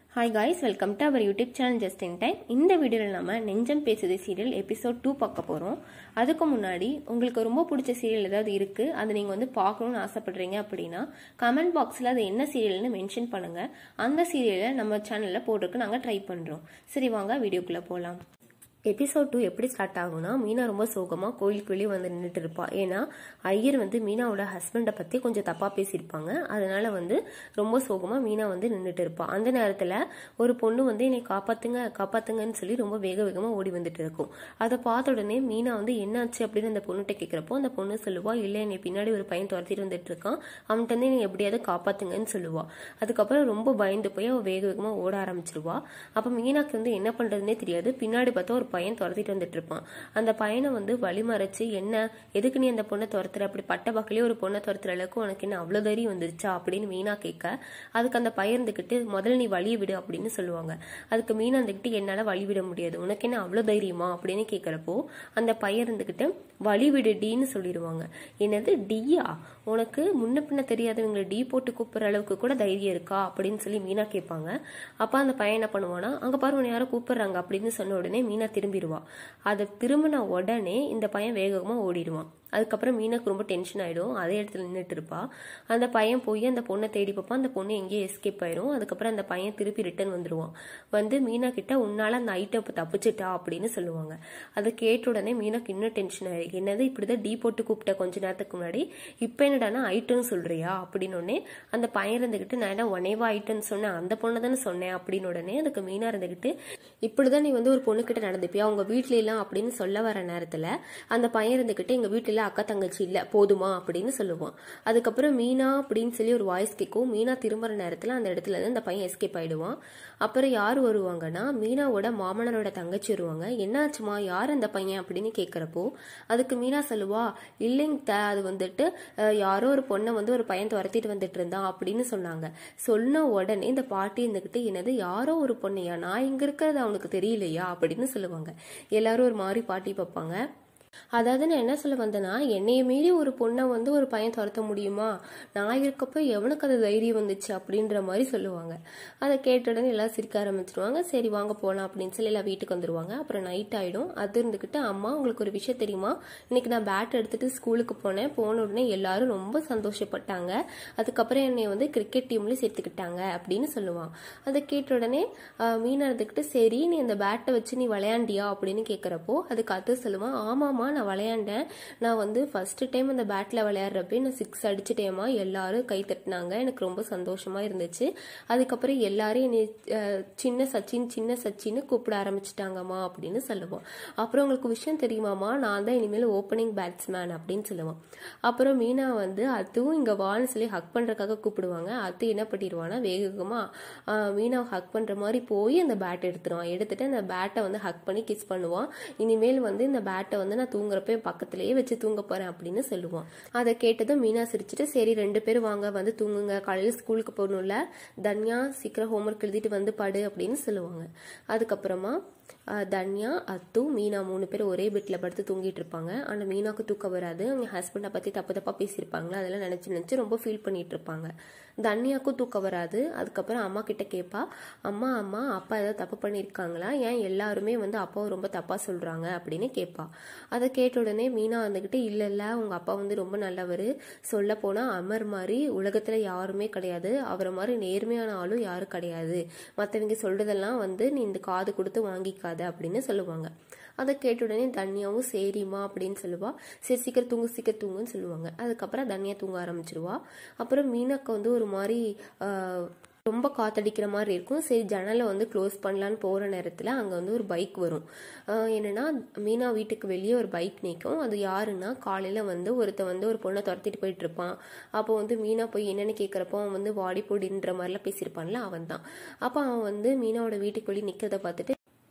hi guys welcome to our YouTube channel just in time இந்த வீடியோவில் நம்ம நெஞ்சம் பேசுது சீரியல் எபிசோட் டூ பார்க்க போகிறோம் அதுக்கு முன்னாடி உங்களுக்கு ரொம்ப பிடிச்ச சீரியல் ஏதாவது இருக்குது அதை நீங்கள் வந்து பார்க்கணும்னு ஆசைப்படுறீங்க அப்படின்னா கமெண்ட் பாக்ஸில் அது என்ன சீரியல்னு மென்ஷன் பண்ணுங்கள் அந்த சீரியலை நம்ம சேனலில் போடுறதுக்கு நாங்கள் ட்ரை பண்ணுறோம் சரி வாங்க வீடியோக்குள்ளே போகலாம் எபிசோட் டூ எப்படி ஸ்டார்ட் ஆகும்னா மீனா ரொம்ப சோகமாக கோயிலுக்கு வெளியே வந்து நின்றுட்டு இருப்பா ஏன்னா ஐயர் வந்து மீனாவோட ஹஸ்பண்டை பற்றி கொஞ்சம் தப்பாக பேசியிருப்பாங்க அதனால வந்து ரொம்ப சோகமாக மீனா வந்து நின்றுட்டு இருப்பா அந்த நேரத்தில் ஒரு பொண்ணு வந்து என்னை காப்பாத்துங்க காப்பாத்துங்கன்னு சொல்லி ரொம்ப வேக வேகமாக ஓடி வந்துட்டு இருக்கும் அதை பார்த்த உடனே மீனா வந்து என்னாச்சு அப்படின்னு அந்த பொண்ணுகிட்ட கேட்குறப்போ அந்த பொண்ணு சொல்லுவா இல்லை என்னை பின்னாடி ஒரு பையன் துரத்திட்டு வந்துட்டு இருக்கான் அவன்கிட்ட வந்து நீ எப்படியாவது காப்பாத்துங்கன்னு சொல்லுவா அதுக்கப்புறம் ரொம்ப பயந்து போய் அவள் வேக வேகமாக ஓட ஆரம்பிச்சிருவா அப்போ மீனாக்கு வந்து என்ன பண்ணுறதுனே தெரியாது பின்னாடி பார்த்தா ஒரு பையன் துரத்திட்டு வந்துட்டு இருப்பான் அந்த பையனை வந்து வழிமறைச்சு என்ன எதுக்கு நீ அந்த பொண்ணை துரத்துற அப்படி பட்ட பக்கலேயே ஒரு பொண்ணை துரத்துற அளவுக்கு உனக்கு என்ன அவ்வளோ தைரியம் வந்துருச்சா அப்படின்னு மீனா கேட்க அதுக்கு அந்த பையன் இருந்துக்கிட்டு முதல்ல நீ வழி விடு அப்படின்னு சொல்லுவாங்க அதுக்கு மீனா இருந்துக்கிட்டு என்னால் வழி விட முடியாது உனக்கு என்ன அவ்வளோ தைரியமா அப்படின்னு கேட்குறப்போ அந்த பையன் இருந்துக்கிட்டு வழி விடு டின்னு சொல்லிடுவாங்க என்னது டியா உனக்கு முன்ன பின்ன தெரியாதவங்களை டி போட்டு கூப்பிடுற அளவுக்கு கூட தைரியம் இருக்கா அப்படின்னு சொல்லி மீனா கேட்பாங்க அப்போ அந்த பையன் என்ன பண்ணுவானா அங்கே பாரு உன்னை யாரோ கூப்பிடுறாங்க அப்படின்னு சொன்ன உடனே மீனா திரும்பிடுவா அதை திரும்பின உடனே இந்த பையன் வேகமாக ஓடிடுவான் அதுக்கப்புறம் மீனாக்கு ரொம்ப டென்ஷன் ஆகிடும் அதே இடத்துல நின்றுட்டு இருப்பா அந்த பையன் போய் அந்த பொண்ணை தேடி பார்ப்பான் அந்த பொண்ணு எங்கேயோ எஸ்கேப் ஆயிரும் அதுக்கப்புறம் அந்த பையன் திருப்பி ரிட்டர்ன் வந்துடுவான் வந்து மீனா கிட்ட உன்னால அந்த ஐட்டம் இப்போ தப்பிச்சிட்டா அப்படின்னு சொல்லுவாங்க அதை கேட்ட உடனே மீனாக்கு இன்னும் டென்ஷன் ஆயிருக்கு என்னது இப்படிதான் டீ போட்டு கூப்பிட்ட கொஞ்ச நேரத்துக்கு முன்னாடி இப்போ என்னடானா ஐட்டம்னு சொல்றியா அப்படின்னு உடனே அந்த பையன் இருந்துகிட்டு நான் என்ன ஒனேவா ஐட்டம்னு சொன்னேன் அந்த பொண்ணை தானே சொன்னேன் அப்படின்னு உடனே அதுக்கு மீனா இருந்துகிட்டு இப்படிதான் நீ வந்து ஒரு பொண்ணுகிட்ட நடந்துப்பியா உங்க வீட்ல எல்லாம் அப்படின்னு சொல்ல வர நேரத்துல அந்த பையன் இருந்துகிட்டு எங்க வீட்டுல அக்கா தங்கச்சி இல்ல போதுமா அப்படின்னு சொல்லுவான் அதுக்கப்புறம் மீனா அப்படின்னு சொல்லி ஒரு வாய்ஸ் கேட்கும் மீனா திரும்புற நேரத்துல அந்த இடத்துல இருந்து அந்த பையன் எஸ்கேப் ஆயிடுவான் அப்புறம் யார் வருவாங்கன்னா மீனாவோட மாமனரோட தங்கச்சி வருவாங்க என்னாச்சுமா யார் அந்த பையன் அப்படின்னு கேட்குறப்போ அதுக்கு மீனா சொல்லுவா இல்லைங்க த அது வந்துட்டு அஹ், யாரோ ஒரு பொண்ணை வந்து ஒரு பையன் துரத்திட்டு வந்துட்டு இருந்தான் அப்படின்னு சொன்னாங்க சொன்ன உடனே இந்த பாட்டி இருந்துகிட்டு என்னது யாரோ ஒரு பொண்ணையா நான் இங்க இருக்கிறது அவனுக்கு தெரியலையா அப்படின்னு சொல்லுவாங்க எல்லாரும் ஒரு மாதிரி பாட்டி பார்ப்பாங்க அதாவது நான் என்ன சொல்ல வந்தேன்னா என்னைய மீறி ஒரு பொண்ணை வந்து ஒரு பையன் துரத்த முடியுமா நான் இருக்கப்போ எவனுக்கு அது தைரியம் வந்துச்சு அப்படின்ற மாதிரி சொல்லுவாங்க அதை கேட்ட உடனே எல்லாம் சிரிக்க ஆரம்பிச்சிருவாங்க சரி வாங்க போகலாம் அப்படின்னு சொல்லி எல்லாம் வீட்டுக்கு வந்துருவாங்க அப்புறம் நைட் ஆயிடும் அது இருந்துக்கிட்டு அம்மா உங்களுக்கு ஒரு விஷயம் தெரியுமா இன்னைக்கு நான் பேட் எடுத்துட்டு ஸ்கூலுக்கு போனேன் போன உடனே எல்லாரும் ரொம்ப சந்தோஷப்பட்டாங்க அதுக்கப்புறம் என்னை வந்து கிரிக்கெட் டீம்ல சேர்த்துக்கிட்டாங்க அப்படின்னு சொல்லுவான் அதை கேட்ட உடனே ஆஹ், மீனா இருந்துக்கிட்டு சரி நீ அந்த பேட்டை வச்சு நீ விளையாண்டியா அப்படின்னு கேட்குறப்போ அதுக்கு அது சொல்லுவான் ஆமாம்மா நான் விளையாண்டேன் நான் வந்து ஃபர்ஸ்ட் டைம் அந்த பேட்டில் விளையாடுறப்ப நான் சிக்ஸ் அடிச்சிட்டேமா எல்லாரும் கை தட்டினாங்க எனக்கு ரொம்ப சந்தோஷமா இருந்துச்சு அதுக்கப்புறம் எல்லாரும் என்னை அஹ், சின்ன சச்சின் சின்ன சச்சின்னு கூப்பிட ஆரம்பிச்சிட்டாங்கம்மா அப்படின்னு சொல்லுவான் அப்புறம் உங்களுக்கு விஷயம் தெரியுமாமா நான் தான் இனிமேல் ஓப்பனிங் பேட்ஸ்மேன் அப்படின்னு சொல்லுவான் அப்புறம் மீனா வந்து அதுவும் இங்க வான்னு சொல்லி ஹக் பண்றதுக்காக கூப்பிடுவாங்க அது என்ன பண்ணிடுவானா வேகமா ஆஹ், மீனாவை ஹக் பண்ற மாதிரி போய் அந்த பேட் எடுத்துருவான் எடுத்துட்டு அந்த பேட்டை வந்து ஹக் பண்ணி கிஸ் பண்ணுவான் இனிமேல் வந்து இந்த பேட்டை வந்து நான் தூங்குறப்ப என் பக்கத்திலேயே வச்சு தூங்க போறேன் அப்படின்னு சொல்லுவான் அதை கேட்டதும் மீனா சிரிச்சுட்டு சரி ரெண்டு பேரும் வாங்க வந்து தூங்குங்க காலையில ஸ்கூலுக்கு போகணும்ல தன்யா சீக்கிரம் ஹோம்ஒர்க் எழுதிட்டு வந்து படு அப்படின்னு சொல்லுவாங்க அதுக்கப்புறமா ஆஹ், தன்யா அத்து மீனா மூணு பேர் ஒரே பெட்ல படுத்து தூங்கிட்டு இருப்பாங்க ஆனா மீனாக்கு தூக்கம் வராது அவங்க ஹஸ்பண்டை பத்தி தப்பு தப்பா பேசியிருப்பாங்களா அதெல்லாம் நினைச்சு நினைச்சு ரொம்ப ஃபீல் பண்ணிட்டு இருப்பாங்க தன்யாக்கும் தூக்கம் வராது அதுக்கப்புறம் அம்மா கிட்ட கேட்பா அம்மா அம்மா அப்பா ஏதாவது தப்பு பண்ணியிருக்காங்களா ஏன் எல்லாருமே வந்து அப்பாவை ரொம்ப தப்பா சொல்றாங்க அப்படின்னு கேட்பா அதை கேட்ட உடனே மீனா வந்துகிட்டு இல்ல இல்ல உங்க அப்பா வந்து ரொம்ப நல்லவர் சொல்ல போனா அமர் மாதிரி உலகத்துல யாருமே கிடையாது அவரை மாதிரி நேர்மையான ஆளும் யாரும் கிடையாது மத்தவங்க சொல்றதெல்லாம் வந்து நீ இந்த காது கொடுத்து வாங்கிக்காத அப்படின்னு சொல்லுவாங்க அதை கேட்ட உடனே தன்யாவும் சரிம்மா அப்படின்னு சொல்லுவா சரி சீக்கிரம் தூங்கு சீக்கிரம் தூங்குன்னு சொல்லுவாங்க அதுக்கப்புறம் தன்யா தூங்க ஆரம்பிச்சிருவா அப்புறம் மீனாக்கு வந்து ஒரு மாதிரி ஆஹ், ரொம்ப காத்தடிக்கிற மாதிரி இருக்கும் சரி ஜன்னலை வந்து க்ளோஸ் பண்ணலான்னு போகிற நேரத்தில் அங்கே வந்து ஒரு பைக் வரும் ஆஹ் என்னன்னா மீனா வீட்டுக்கு வெளியே ஒரு பைக் நிற்கும் அது யாருன்னா காலையில் வந்து ஒருத்த வந்து ஒரு பொண்ணை துரத்திட்டு போயிட்டு இருப்பான் அப்போ வந்து மீனா போய் என்னன்னு கேட்குறப்போ அவன் வந்து வாடி பொடின்ற மாதிரிலாம் பேசியிருப்பான்ல அவன் தான் அப்போ அவன் வந்து மீனாவோட வீட்டுக்குள்ளேயே நிற்கிறத பார்த்துட்டு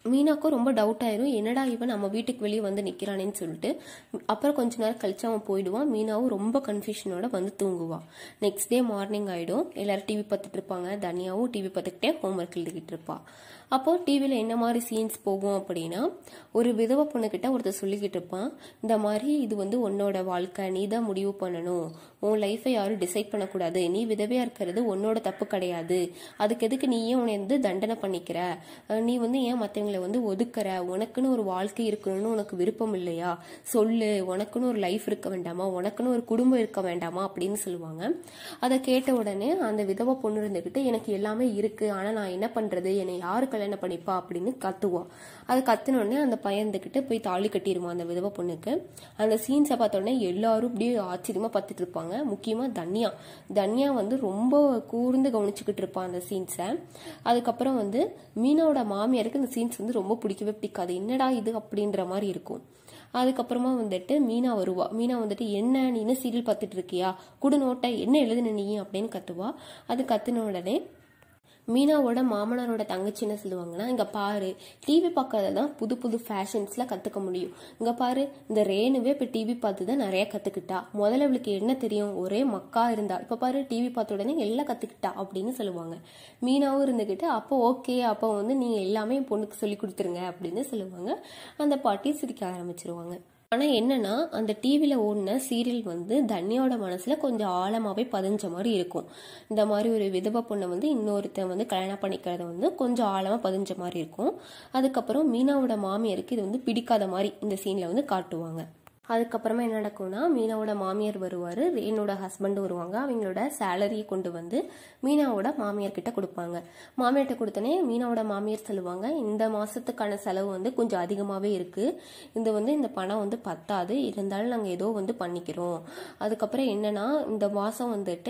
மீனாக்கும் ரொம்ப டவுட் ஆயிரும் என்னடா இவன் நம்ம வீட்டுக்கு வெளியே வந்து நிக்கிறானேன்னு சொல்லிட்டு அப்புறம் கொஞ்ச நேரம் கழிச்சு அவன் போயிடுவான் மீனாவும் ரொம்ப கன்ஃபியூஷனோட வந்து தூங்குவான் நெக்ஸ்ட் டே மார்னிங் ஆயிடும் எல்லாரும் டிவி பார்த்துட்டு இருப்பாங்க தனியாவும் டிவி பார்த்துக்கிட்டே ஹோம்ஒர்க் எழுதிக்கிட்டு இருப்பா அப்போ டிவியில் என்ன மாதிரி சீன்ஸ் போகும் அப்படின்னா ஒரு விதவை பொண்ணுக்கிட்ட ஒருத்தர் சொல்லிக்கிட்டு இருப்பான் இந்த மாதிரி இது வந்து உன்னோட வாழ்க்கை நீ தான் முடிவு பண்ணணும் உன் லைஃபை யாரும் டிசைட் பண்ணக்கூடாது நீ விதவையா இருக்கிறது உன்னோட தப்பு கிடையாது அதுக்கு எதுக்கு நீ ஏன் உன்னை வந்து தண்டனை பண்ணிக்கிற அஹ் நீ வந்து ஏன் மற்றவங்களை வந்து ஒதுக்குற உனக்குன்னு ஒரு வாழ்க்கை இருக்கணும்னு உனக்கு விருப்பம் இல்லையா சொல்லு உனக்குன்னு ஒரு லைஃப் இருக்க வேண்டாமா உனக்குன்னு ஒரு குடும்பம் இருக்க வேண்டாமா அப்படின்னு சொல்லுவாங்க அதை கேட்ட உடனே அந்த விதவை பொண்ணு இருந்துக்கிட்டு எனக்கு எல்லாமே இருக்கு ஆனா நான் என்ன பண்றது என்னை யாரு கல்யாணம் பண்ணிப்பா அப்படின்னு கத்துவான் அது கத்துன உடனே அந்த பையன் இருந்துக்கிட்டு போய் தாலி கட்டிடுவான் அந்த விதவை பொண்ணுக்கு அந்த சீன்ஸை பார்த்த உடனே எல்லாரும் அப்படியே ஆச்சரியமா பார்த்துட்டு இருப்பாங்க முக்கியமா தன்யா தன்யா வந்து ரொம்ப கூர்ந்து கவனிச்சுக்கிட்டு இருப்பான் அந்த சீன்ஸை அதுக்கப்புறம் வந்து மீனாவோட மாமியாருக்கு இந்த சீன்ஸ் வந்து ரொம்ப பிடிக்கவே பிடிக்காது என்னடா இது அப்படின்ற மாதிரி இருக்கும் அதுக்கப்புறமா வந்துட்டு மீனா வருவா மீனா வந்துட்டு என்ன நீ என்ன சீரியல் பார்த்துட்டு இருக்கியா குடு நோட்டை என்ன எழுதுன நீ அப்படின்னு கத்துவா அது கத்துன உடனே மீனாவோட மாமனாரோட தங்கச்சி என்ன சொல்லுவாங்கன்னா இங்க பாரு டிவி பார்க்கறதான் புது புது ஃபேஷன்ஸ்ல கத்துக்க முடியும் இங்க பாரு இந்த ரேணுவே இப்ப டிவி பார்த்து தான் நிறைய கத்துக்கிட்டா முதல்ல அவளுக்கு என்ன தெரியும் ஒரே மக்கா இருந்தா இப்ப பாரு டிவி பார்த்த உடனே எல்லாம் கத்துக்கிட்டா அப்படின்னு சொல்லுவாங்க மீனாவும் இருந்துகிட்டு அப்போ ஓகே அப்போ வந்து நீங்க எல்லாமே என் பொண்ணுக்கு சொல்லி கொடுத்துருங்க அப்படின்னு சொல்லுவாங்க அந்த பாட்டி சிரிக்க ஆரம்பிச்சிருவாங்க ஆனா என்னன்னா அந்த டிவில ஓடின சீரியல் வந்து தன்யாவோட மனசுல கொஞ்சம் ஆழமாவே பதிஞ்ச மாதிரி இருக்கும் இந்த மாதிரி ஒரு விதவை பொண்ணை வந்து இன்னொருத்தன் வந்து கல்யாணம் பண்ணிக்கிறத வந்து கொஞ்சம் ஆழமா பதிஞ்ச மாதிரி இருக்கும் அதுக்கப்புறம் மீனாவோட மாமியாருக்கு இது வந்து பிடிக்காத மாதிரி இந்த சீன்ல வந்து காட்டுவாங்க அதுக்கப்புறமா என்ன நடக்கும்னா மீனாவோட மாமியார் வருவார் ரேனோட ஹஸ்பண்ட் வருவாங்க அவங்களோட சேலரியை கொண்டு வந்து மீனாவோட மாமியார் கிட்ட கொடுப்பாங்க மாமியார்கிட்ட கொடுத்தனே மீனாவோட மாமியார் சொல்லுவாங்க இந்த மாசத்துக்கான செலவு வந்து கொஞ்சம் அதிகமாகவே இருக்கு இது வந்து இந்த பணம் வந்து பத்தாது இருந்தாலும் நாங்கள் ஏதோ வந்து பண்ணிக்கிறோம் அதுக்கப்புறம் என்னன்னா இந்த மாதம் வந்துட்டு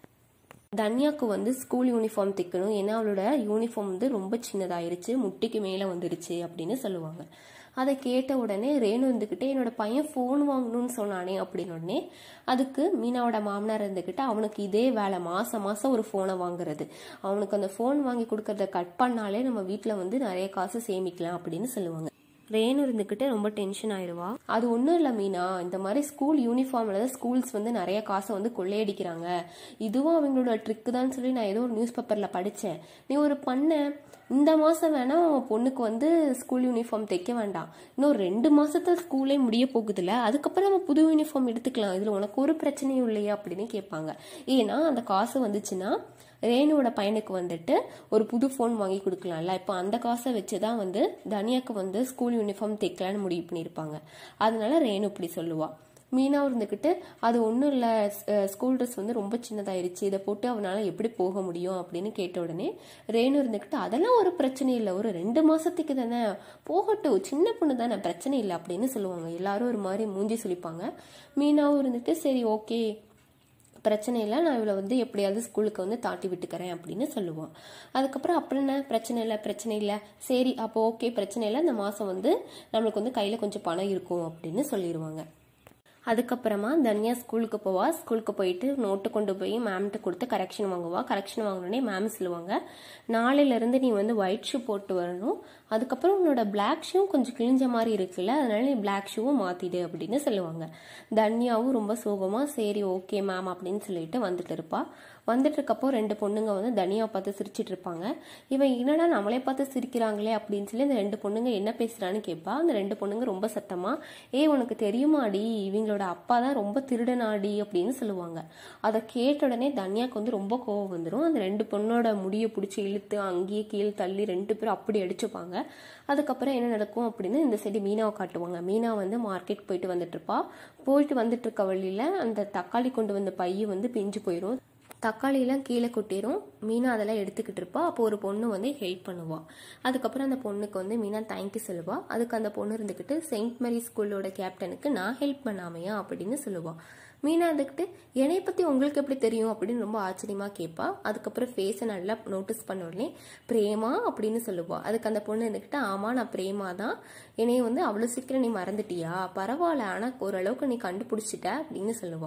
தன்யாக்கு வந்து ஸ்கூல் யூனிஃபார்ம் தைக்கணும் ஏன்னா அவளோட யூனிஃபார்ம் வந்து ரொம்ப சின்னதாயிருச்சு முட்டிக்கு மேலே வந்துருச்சு அப்படின்னு சொல்லுவாங்க அதை கேட்ட உடனே ரேணு இருந்துக்கிட்டே என்னோட பையன் ஃபோன் வாங்கணும்னு சொன்னானே அப்படின்னு உடனே அதுக்கு மீனாவோட மாமனார் இருந்துக்கிட்டு அவனுக்கு இதே வேலை மாசம் மாசம் ஒரு ஃபோனை வாங்குறது அவனுக்கு அந்த ஃபோன் வாங்கி கொடுக்கறத கட் பண்ணாலே நம்ம வீட்டில் வந்து நிறைய காசு சேமிக்கலாம் அப்படின்னு சொல்லுவாங்க ரேணு இருந்துக்கிட்டு ரொம்ப டென்ஷன் ஆயிடுவா அது ஒன்றும் இல்லை மீனா இந்த மாதிரி ஸ்கூல் யூனிஃபார்ம்ல தான் ஸ்கூல்ஸ் வந்து நிறைய காசை வந்து கொள்ளையடிக்கிறாங்க இதுவும் அவங்களோட ட்ரிக்கு தான் சொல்லி நான் ஏதோ ஒரு நியூஸ் பேப்பரில் படித்தேன் நீ ஒரு பண்ண இந்த மாதம் வேணா உன் பொண்ணுக்கு வந்து ஸ்கூல் யூனிஃபார்ம் தைக்க வேண்டாம் இன்னும் ரெண்டு மாசத்துல ஸ்கூலே முடிய போகுதுல அதுக்கப்புறம் நம்ம புது யூனிஃபார்ம் எடுத்துக்கலாம் இதில் உனக்கு ஒரு பிரச்சனையும் இல்லையா அப்படின்னு கேட்பாங்க ஏன்னா அந்த காசு வந்துச்சுன்னா ரேணுவோட பையனுக்கு வந்துட்டு ஒரு புது ஃபோன் வாங்கி கொடுக்கலாம்ல இப்போ அந்த காசை வச்சு தான் வந்து தனியாக்கு வந்து ஸ்கூல் யூனிஃபார்ம் தைக்கலான்னு முடிவு பண்ணியிருப்பாங்க அதனால ரேணு இப்படி சொல்லுவா மீனா இருந்துக்கிட்டு அது ஒன்றும் இல்லை ஸ்கூல் ட்ரெஸ் வந்து ரொம்ப சின்னதாயிருச்சு இதை போட்டு அவனால் எப்படி போக முடியும் அப்படின்னு கேட்ட உடனே ரேணு இருந்துக்கிட்டு அதெல்லாம் ஒரு பிரச்சனை இல்லை ஒரு ரெண்டு மாசத்துக்கு தானே போகட்டும் சின்ன பொண்ணு தானே பிரச்சனை இல்லை அப்படின்னு சொல்லுவாங்க எல்லாரும் ஒரு மாதிரி மூஞ்சி சொல்லிப்பாங்க மீனாவும் இருந்துட்டு சரி ஓகே பிரச்சனை இல்லை நான் இவளை வந்து எப்படியாவது ஸ்கூலுக்கு வந்து தாட்டி விட்டுக்கிறேன் அப்படின்னு சொல்லுவான் அதுக்கப்புறம் அப்புறம் என்ன பிரச்சனை இல்லை பிரச்சனை இல்லை சரி அப்போ ஓகே பிரச்சனை இல்லை இந்த மாதம் வந்து நம்மளுக்கு வந்து கையில் கொஞ்சம் பணம் இருக்கும் அப்படின்னு சொல்லிடுவாங்க அதுக்கப்புறமா தன்யா ஸ்கூலுக்கு போவா ஸ்கூலுக்கு போயிட்டு நோட்டு கொண்டு போய் மேம்கிட்ட கொடுத்து கரெக்ஷன் வாங்குவா கரெக்ஷன் வாங்கினோடனே மேம் சொல்லுவாங்க நாளையிலேருந்து நீ வந்து ஒயிட் ஷூ போட்டு வரணும் அதுக்கப்புறம் உன்னோட பிளாக் ஷூ கொஞ்சம் கிழிஞ்ச மாதிரி இருக்குல்ல அதனால நீ பிளாக் ஷூவும் மாத்திடு அப்படின்னு சொல்லுவாங்க தன்யாவும் ரொம்ப சோகமா சரி ஓகே மேம் அப்படின்னு சொல்லிட்டு வந்துட்டு இருப்பா வந்துட்டு இருக்கப்போ ரெண்டு பொண்ணுங்க வந்து தனியா பார்த்து சிரிச்சிட்டு இருப்பாங்க இவன் என்னடா நம்மளே பார்த்து சிரிக்கிறாங்களே அப்படின்னு சொல்லி அந்த ரெண்டு பொண்ணுங்க என்ன பேசுறான்னு கேட்பா அந்த ரெண்டு பொண்ணுங்க ரொம்ப சத்தமா ஏ உனக்கு தெரியுமாடி இவங்களோட அப்பா தான் ரொம்ப திருடனாடி அப்படின்னு சொல்லுவாங்க அதை கேட்ட உடனே தன்யாக்கு வந்து ரொம்ப கோவம் வந்துடும் அந்த ரெண்டு பொண்ணோட முடியை பிடிச்சி இழுத்து அங்கேயே கீழே தள்ளி ரெண்டு பேரும் அப்படி அடிச்சுப்பாங்க அதுக்கப்புறம் என்ன நடக்கும் அப்படின்னு இந்த சைடு மீனாவை காட்டுவாங்க மீனா வந்து மார்க்கெட் போயிட்டு வந்துட்டு இருப்பா போயிட்டு வந்துட்டு இருக்க வழியில அந்த தக்காளி கொண்டு வந்த பைய வந்து பிஞ்சு போயிடும் தக்காளியெல்லாம் கீழே கொட்டிரும் மீனா அதெல்லாம் எடுத்துக்கிட்டு இருப்பா அப்போ ஒரு பொண்ணு வந்து ஹெல்ப் பண்ணுவா அதுக்கப்புறம் அந்த பொண்ணுக்கு வந்து மீனா தேங்க்யூ சொல்லுவா அதுக்கு அந்த பொண்ணு இருந்துக்கிட்டு செயின்ட் மேரி ஸ்கூலோட கேப்டனுக்கு நான் ஹெல்ப் பண்ணாமையா அப்படின்னு சொல்லுவா மீனா இருந்துக்கிட்டு என்னை பற்றி உங்களுக்கு எப்படி தெரியும் அப்படின்னு ரொம்ப ஆச்சரியமாக கேட்பா அதுக்கப்புறம் ஃபேஸை நல்லா நோட்டீஸ் பண்ண உடனே பிரேமா அப்படின்னு சொல்லுவா அதுக்கு அந்த பொண்ணு இருந்துக்கிட்டு ஆமாம் நான் பிரேமா தான் என்னைய வந்து அவ்வளோ சீக்கிரம் நீ மறந்துட்டியா பரவாயில்ல ஆனால் ஓரளவுக்கு நீ கண்டுபிடிச்சிட்ட அப்படின்னு சொல்லுவா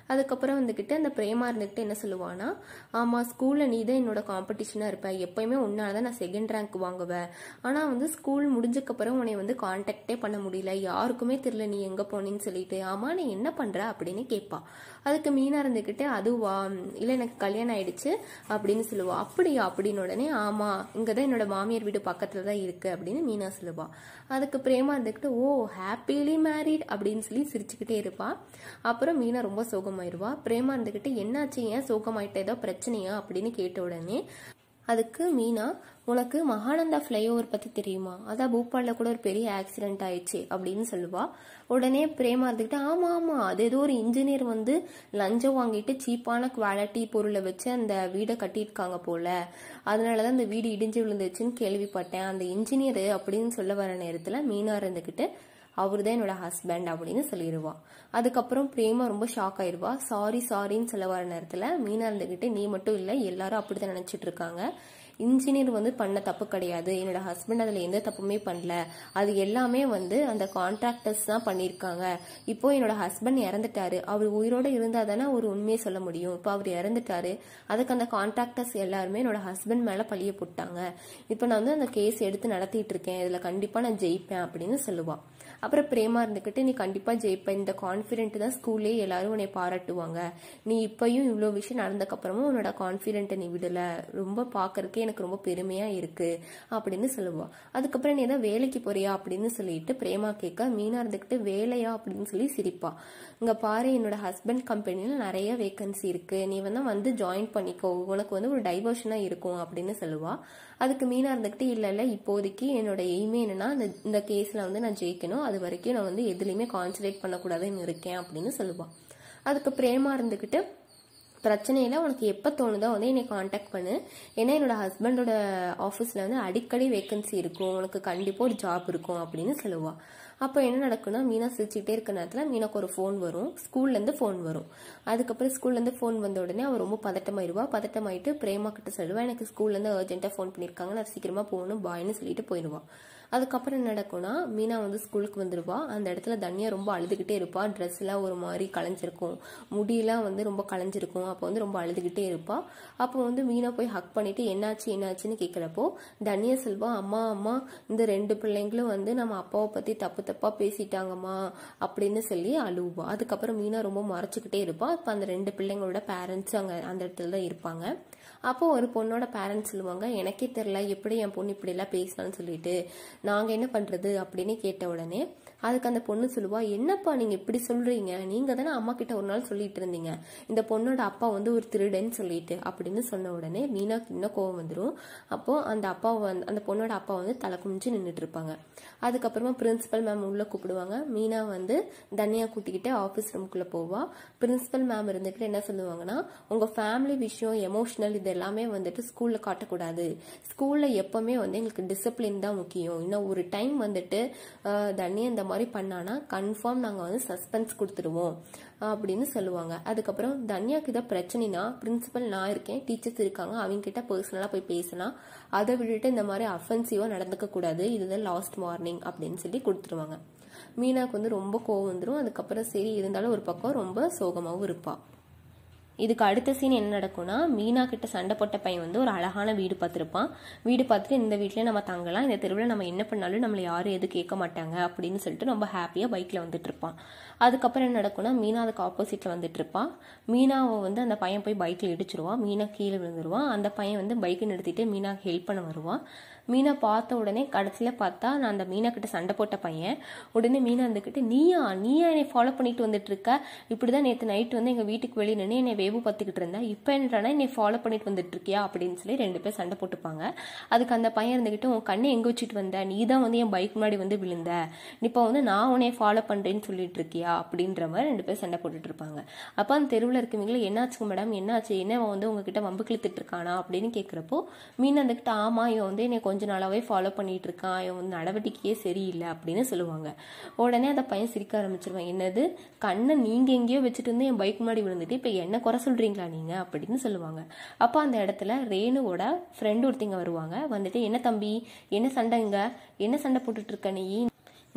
அதுக்கப்புறம் வந்துக்கிட்டு அந்த பிரேமா இருந்துக்கிட்டு என்ன சொல்லுவானா ஆமாம் ஸ்கூலில் நீ தான் என்னோட காம்படிஷனாக இருப்ப எப்பயுமே உன்னால தான் நான் செகண்ட் ரேங்க் வாங்குவேன் ஆனால் வந்து ஸ்கூல் முடிஞ்சக்கப்புறம் உன்னை வந்து காண்டாக்டே பண்ண முடியல யாருக்குமே தெரியல நீ எங்கே போனேன்னு சொல்லிட்டு ஆமாம் நீ என்ன பண்ணுற அப்படின்னு கேட்பா அதுக்கு மீனா இருந்துக்கிட்டு அதுவா இல்லை எனக்கு கல்யாணம் ஆயிடுச்சு அப்படின்னு சொல்லுவா அப்படியா அப்படின்னு உடனே ஆமாம் இங்கே தான் என்னோட மாமியார் வீடு பக்கத்தில் தான் இருக்குது அப்படின்னு மீனா சொல்லுவா அதுக்கு பிரேமா இருந்துக்கிட்டு ஓ ஹாப்பிலி மேரிட் அப்படின்னு சொல்லி சிரிச்சுக்கிட்டே இருப்பா அப்புறம் மீனா ரொம்ப சோகமாயிருவா பிரேமா இருந்துக்கிட்டு என்னாச்சு ஏன் சோகமாயிட்ட ஏதோ பிரச்சனையா அப்படின்னு கேட்ட உடனே அதுக்கு மீனா உனக்கு மகானந்தா ஃப்ளைஓவர் பற்றி தெரியுமா அதான் பூப்பாலில் கூட ஒரு பெரிய ஆக்சிடென்ட் ஆயிடுச்சு அப்படின்னு சொல்லுவா உடனே பிரேமா இருந்துக்கிட்டு ஆமாம் ஆமாம் அது ஏதோ ஒரு இன்ஜினியர் வந்து லஞ்சம் வாங்கிட்டு சீப்பான குவாலிட்டி பொருளை வச்சு அந்த வீடை கட்டியிருக்காங்க போல அதனால தான் அந்த வீடு இடிஞ்சு விழுந்துச்சுன்னு கேள்விப்பட்டேன் அந்த இன்ஜினியர் அப்படின்னு சொல்ல வர நேரத்தில் மீனா இருந்துக்கிட்டு அவர் தான் என்னோட ஹஸ்பண்ட் அப்படின்னு சொல்லிடுவா அதுக்கப்புறம் பிரேமா ரொம்ப ஷாக் ஆயிடுவா சாரி சாரின்னு சொல்ல வர நேரத்தில் மீனா இருந்துக்கிட்டு நீ மட்டும் இல்லை எல்லாரும் அப்படிதான் நினைச்சிட்டு இருக்காங்க இன்ஜினியர் வந்து பண்ண தப்பு கிடையாது என்னோட ஹஸ்பண்ட் அதில் எந்த தப்புமே பண்ணல அது எல்லாமே வந்து அந்த கான்ட்ராக்டர்ஸ் தான் பண்ணியிருக்காங்க இப்போ என்னோட ஹஸ்பண்ட் இறந்துட்டாரு அவர் உயிரோட இருந்தால் தானே ஒரு உண்மையை சொல்ல முடியும் இப்போ அவர் இறந்துட்டாரு அதுக்கு அந்த கான்ட்ராக்டர்ஸ் எல்லாருமே என்னோட ஹஸ்பண்ட் மேலே பழிய போட்டாங்க இப்போ நான் வந்து அந்த கேஸ் எடுத்து நடத்திட்டு இருக்கேன் இதில் கண்டிப்பாக நான் ஜெயிப்பேன் அப்படின்னு சொல்லுவா அப்புறம் பிரேமா இருந்துக்கிட்டு நீ கண்டிப்பாக ஜெயிப்ப இந்த கான்ஃபிடென்ட் தான் ஸ்கூல்லே எல்லாரும் உன்னை பாராட்டுவாங்க நீ இப்பயும் இவ்வளோ விஷயம் நடந்தக்கப்புறமும் உன்னோட கான்ஃபிடென்ட்டை நீ விடல ரொம்ப பார்க்கறதுக்கே எனக்கு ரொம்ப பெருமையாக இருக்கு அப்படின்னு சொல்லுவா அதுக்கப்புறம் நீ ஏதாவது வேலைக்கு போறியா அப்படின்னு சொல்லிட்டு பிரேமா கேட்க மீனா இருந்துக்கிட்டு வேலையா அப்படின்னு சொல்லி சிரிப்பா இங்க பாரு என்னோட ஹஸ்பண்ட் கம்பெனியில் நிறைய வேகன்சி இருக்கு நீ வந்து வந்து ஜாயின் பண்ணிக்கோ உனக்கு வந்து ஒரு டைவர்ஷனாக இருக்கும் அப்படின்னு சொல்லுவா அதுக்கு மீனா இருந்துக்கிட்டு இல்லை இல்லை இப்போதைக்கு என்னோட எய்மே என்னன்னா இந்த இந்த கேஸில் வந்து நான் ஜெயிக்கணும் அது வரைக்கும் நான் வந்து எதுலையுமே கான்சன்ட்ரேட் பண்ணக்கூடாதுன்னு இருக்கேன் அப்படின்னு சொல்லுவான் அதுக்கு பிரேமா இருந்துக்கிட்டு பிரச்சனையில் உனக்கு எப்போ தோணுதோ வந்து என்னை காண்டாக்ட் பண்ணு ஏன்னா என்னோட ஹஸ்பண்டோட ஆஃபீஸில் வந்து அடிக்கடி வேகன்சி இருக்கும் உனக்கு கண்டிப்பாக ஒரு ஜாப் இருக்கும் அப்படின்னு சொல்லுவா அப்போ என்ன நடக்கும்னா மீனா சிரிச்சுக்கிட்டே இருக்க நேரத்தில் மீனாக்கு ஒரு ஃபோன் வரும் ஸ்கூல்லேருந்து ஃபோன் வரும் அதுக்கப்புறம் ஸ்கூல்லேருந்து ஃபோன் வந்த உடனே அவள் ரொம்ப பதட்டமாயிருவா பதட்டமாயிட்டு பிரேமா கிட்ட சொல்லுவா எனக்கு ஸ்கூல்லேருந்து அர்ஜென்ட்டாக ஃபோன் பண்ணியிருக்காங்க நான் சீக்கிரமாக போகணும் பாய்னு சொல்லிட்டு போயிடுவா அதுக்கப்புறம் என்ன நடக்கும்னா மீனா வந்து ஸ்கூலுக்கு வந்துடுவா அந்த இடத்துல தனியா ரொம்ப அழுதுகிட்டே இருப்பா ட்ரெஸ் எல்லாம் ஒரு மாதிரி களைஞ்சிருக்கும் முடியெல்லாம் வந்து ரொம்ப களைஞ்சிருக்கும் அப்போ வந்து ரொம்ப அழுதுகிட்டே இருப்பா அப்போ வந்து மீனா போய் ஹக் பண்ணிட்டு என்னாச்சு என்னாச்சுன்னு கேட்குறப்போ தனியா செல்வா அம்மா அம்மா இந்த ரெண்டு பிள்ளைங்களும் வந்து நம்ம அப்பாவை பத்தி தப்பு தப்பா பேசிட்டாங்கம்மா அப்படின்னு சொல்லி அழுவா அதுக்கப்புறம் மீனா ரொம்ப மறைச்சிக்கிட்டே இருப்பா இப்போ அந்த ரெண்டு பிள்ளைங்களோட பேரண்ட்ஸ் அங்கே அந்த இடத்துல தான் இருப்பாங்க அப்போ ஒரு பொண்ணோட பேரண்ட்ஸ் சொல்லுவாங்க எனக்கே தெரியல எப்படி என் பொண்ணு இப்படி எல்லாம் பேசினான்னு சொல்லிட்டு நாங்க என்ன பண்றது அப்படின்னு கேட்ட உடனே அதுக்கு அந்த பொண்ணு சொல்லுவா என்னப்பா நீங்க இப்படி சொல்றீங்க நீங்க தானே அம்மா கிட்ட ஒரு நாள் சொல்லிட்டு இருந்தீங்க இந்த பொண்ணோட அப்பா வந்து ஒரு திருடன்னு சொல்லிட்டு அப்படின்னு சொன்ன உடனே மீனாக்கு இன்னும் கோவம் வந்துடும் அப்போ அந்த அப்பா வந்து அந்த பொண்ணோட அப்பா வந்து தலை குமிஞ்சு நின்றுட்டு இருப்பாங்க அதுக்கப்புறமா பிரின்சிபல் மேம் உள்ள கூப்பிடுவாங்க மீனா வந்து தனியா கூட்டிக்கிட்டு ஆஃபீஸ் ரூம்குள்ள போவா பிரின்சிபல் மேம் இருந்துக்கிட்டு என்ன சொல்லுவாங்கன்னா உங்க ஃபேமிலி விஷயம் எமோஷனல் இது எல்லாமே வந்துட்டு ஸ்கூல்ல காட்டக்கூடாது ஸ்கூல்ல எப்பவுமே வந்து எங்களுக்கு டிசிப்ளின் தான் முக்கியம் இன்னும் ஒரு டைம் வந்துட்டு அஹ், தனியா இந்த மாதிரி பண்ணானா கன்ஃபார்ம் நாங்க வந்து சஸ்பென்ஸ் கொடுத்துருவோம் அப்படின்னு சொல்லுவாங்க அதுக்கப்புறம் தன்யாக்கு இதை பிரச்சனைனா பிரின்சிபல் நான் இருக்கேன் டீச்சர்ஸ் இருக்காங்க அவங்க கிட்ட பர்சனலா போய் பேசலாம் அதை விட்டுட்டு இந்த மாதிரி அஃபென்சிவா நடந்துக்க கூடாது இதுதான் லாஸ்ட் மார்னிங் அப்படின்னு சொல்லி கொடுத்துருவாங்க மீனாக்கு வந்து ரொம்ப கோவம் வந்துடும் அதுக்கப்புறம் சரி இருந்தாலும் ஒரு பக்கம் ரொம்ப சோகமாவும் இருப்பா இதுக்கு அடுத்த சீன் என்ன நடக்கும்னா மீனா கிட்ட சண்டை போட்ட பையன் வந்து ஒரு அழகான வீடு பார்த்துருப்பான் வீடு பார்த்துட்டு இந்த வீட்லயே நம்ம தங்கலாம் இந்த தெருவில் நம்ம என்ன பண்ணாலும் நம்மளை யாரும் எதுவும் கேட்க மாட்டாங்க அப்படின்னு சொல்லிட்டு ரொம்ப ஹாப்பியாக பைக்கில் வந்துட்டு இருப்பான் அதுக்கப்புறம் என்ன நடக்கும்னா மீனா அதுக்கு ஆப்போசிட்டில் வந்துட்டு இருப்பான் மீனாவை வந்து அந்த பையன் போய் பைக்கில் இடிச்சிருவான் மீனா கீழே விழுந்துருவான் அந்த பையன் வந்து பைக்கை நிறுத்திட்டு மீனா ஹெல்ப் பண்ண வருவான் மீனா பார்த்த உடனே கடைசியில் பார்த்தா நான் அந்த மீனா கிட்ட சண்டை போட்ட பையன் உடனே மீனா இருந்துக்கிட்டு நீயா நீயா என்னை ஃபாலோ பண்ணிட்டு வந்துட்டு இருக்க இப்படிதான் நேற்று நைட் வந்து எங்கள் வீட்டுக்கு வெளியே நின்று என்னை வேவு பார்த்துக்கிட்டு இருந்தேன் இப்போ என்னடானா என்னை ஃபாலோ பண்ணிட்டு வந்துட்டு இருக்கியா அப்படின்னு சொல்லி ரெண்டு பேர் சண்டை போட்டுப்பாங்க அதுக்கு அந்த பையன் இருந்துக்கிட்டு உன் கண்ணை எங்கே வச்சுட்டு வந்த நீ தான் வந்து என் பைக் முன்னாடி வந்து விழுந்த இப்போ வந்து நான் உன்னை ஃபாலோ பண்ணுறேன்னு சொல்லிட்டு இருக்கியா அப்படின்ற மாதிரி ரெண்டு பேர் சண்டை போட்டுட்டு இருப்பாங்க அப்போ அந்த தெருவில் இருக்கவங்கள என்னாச்சுங்க மேடம் என்னாச்சு என்ன அவன் வந்து உங்ககிட்ட வம்பு கிழத்துட்டு இருக்கானா அப்படின்னு கேட்குறப்போ மீன் இருந்துக்கிட்டு ஆமா இவன் வந்து என்னை கொஞ்ச நாளாவே ஃபாலோ பண்ணிட்டு இருக்கான் இவன் வந்து நடவடிக்கையே சரியில்லை அப்படின்னு சொல்லுவாங்க உடனே அந்த பையன் சிரிக்க ஆரம்பிச்சிருவான் என்னது கண்ணை நீங்க எங்கேயோ வச்சுட்டு வந்து என் பைக் முன்னாடி விழுந்துட்டு இப்போ என்ன குறை சொல்றீங்களா நீங்க அப்படின்னு சொல்லுவாங்க அப்போ அந்த இடத்துல ரேணுவோட ஃப்ரெண்டு ஒருத்தங்க வருவாங்க வந்துட்டு என்ன தம்பி என்ன சண்டைங்க என்ன சண்டை போட்டுட்டு இருக்க நீ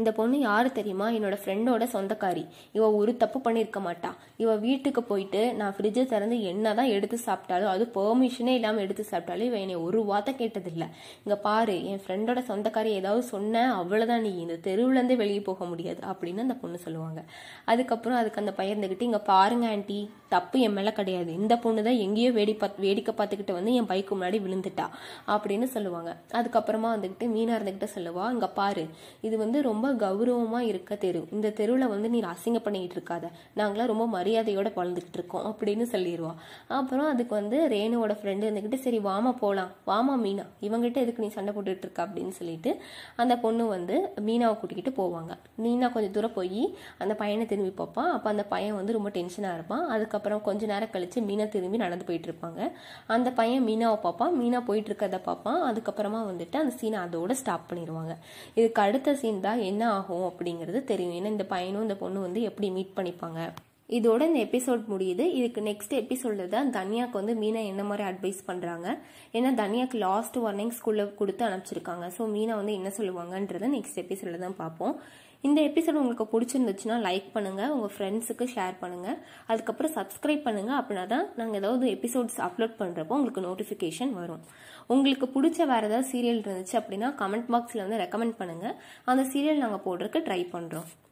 இந்த பொண்ணு யாரு தெரியுமா என்னோட ஃப்ரெண்டோட சொந்தக்காரி இவ ஒரு தப்பு பண்ணியிருக்க மாட்டா இவ வீட்டுக்கு போயிட்டு நான் ஃப்ரிட்ஜை திறந்து என்னதான் எடுத்து சாப்பிட்டாலும் அது பெர்மிஷனே இல்லாமல் எடுத்து சாப்பிட்டாலும் இவ என்னை ஒரு வார்த்தை கேட்டதில்ல இங்க பாரு என் ஃப்ரெண்டோட சொந்தக்காரி ஏதாவது சொன்ன அவ்வளவுதான் நீ இந்த தெருவுலேருந்தே வெளியே போக முடியாது அப்படின்னு அந்த பொண்ணு சொல்லுவாங்க அதுக்கப்புறம் அதுக்கு அந்த பையன் இருந்துக்கிட்டு இங்க பாருங்க ஆண்டி தப்பு என் மேல கிடையாது இந்த பொண்ணு தான் எங்கேயோ வேடி பார்த்து வேடிக்கை பார்த்துக்கிட்டு வந்து என் பைக்கு முன்னாடி விழுந்துட்டா அப்படின்னு சொல்லுவாங்க அதுக்கப்புறமா வந்துக்கிட்டு மீனா இருந்துக்கிட்டு சொல்லுவா இங்க பாரு இது வந்து ரொம்ப கௌரவமா இருக்க தெரு இந்த தெருவில் வந்து நீ அசிங்க பண்ணிக்கிட்டு இருக்காத நாங்களாம் ரொம்ப மரியாதையோட பழந்துக்கிட்டு இருக்கோம் அப்படின்னு சொல்லிடுவா அப்புறம் அதுக்கு வந்து ரேணுவோட ஃப்ரெண்டு இருந்துக்கிட்டு சரி வாமா போலாம் வாமா மீனா இவங்கிட்ட எதுக்கு நீ சண்டை போட்டுட்டு இருக்க அப்படின்னு சொல்லிட்டு அந்த பொண்ணு வந்து மீனாவை கூட்டிக்கிட்டு போவாங்க மீனா கொஞ்சம் தூரம் போய் அந்த பையனை திரும்பி பார்ப்பான் அப்போ அந்த பையன் வந்து ரொம்ப டென்ஷனாக இருப்பான் அதுக்கப்புறம் கொஞ்ச நேரம் கழிச்சு மீனா திரும்பி நடந்து போயிட்டு இருப்பாங்க அந்த பையன் மீனாவை பார்ப்பான் மீனா போயிட்டு இருக்கிறத பார்ப்பான் அதுக்கப்புறமா வந்துட்டு அந்த சீனை அதோட ஸ்டாப் பண்ணிடுவாங்க இதுக்கு அடுத்த சீன் தான் என்ன ஆகும் அப்படிங்கிறது தெரியும் ஏன்னா இந்த பையனும் இந்த பொண்ணு வந்து எப்படி மீட் பண்ணிப்பாங்க இதோட இந்த எபிசோட் முடியுது இதுக்கு நெக்ஸ்ட் எபிசோட்ல தான் தன்யாக்கு வந்து மீனா என்ன மாதிரி அட்வைஸ் பண்றாங்க ஏன்னா தன்யாக்கு லாஸ்ட் வார்னிங் ஸ்கூல்ல கொடுத்து அனுப்பிச்சிருக்காங்க ஸோ மீனா வந்து என்ன சொல்லுவாங்கன்றத நெக்ஸ்ட் எபிசோட்ல தான் பார்ப்போம் இந்த எபிசோட் உங்களுக்கு பிடிச்சிருந்துச்சுன்னா லைக் பண்ணுங்க உங்க ஃப்ரெண்ட்ஸுக்கு ஷேர் பண்ணுங்க அதுக்கப்புறம் சப்ஸ்கிரைப் பண்ணுங்க அப்படின்னா தான் நாங்கள் ஏதாவது எபிசோட்ஸ் அப்லோட் பண்றப்போ உங்களுக்கு நோட்டிஃபிகேஷன் வரும் உங்களுக்கு பிடிச்ச வேற ஏதாவது சீரியல் இருந்துச்சு அப்படின்னா கமெண்ட் பாக்ஸ்ல வந்து ரெக்கமெண்ட் பண்ணுங்க அந்த சீரியல் நாங்கள் போடுறதுக்கு ட்ரை பண்றோம்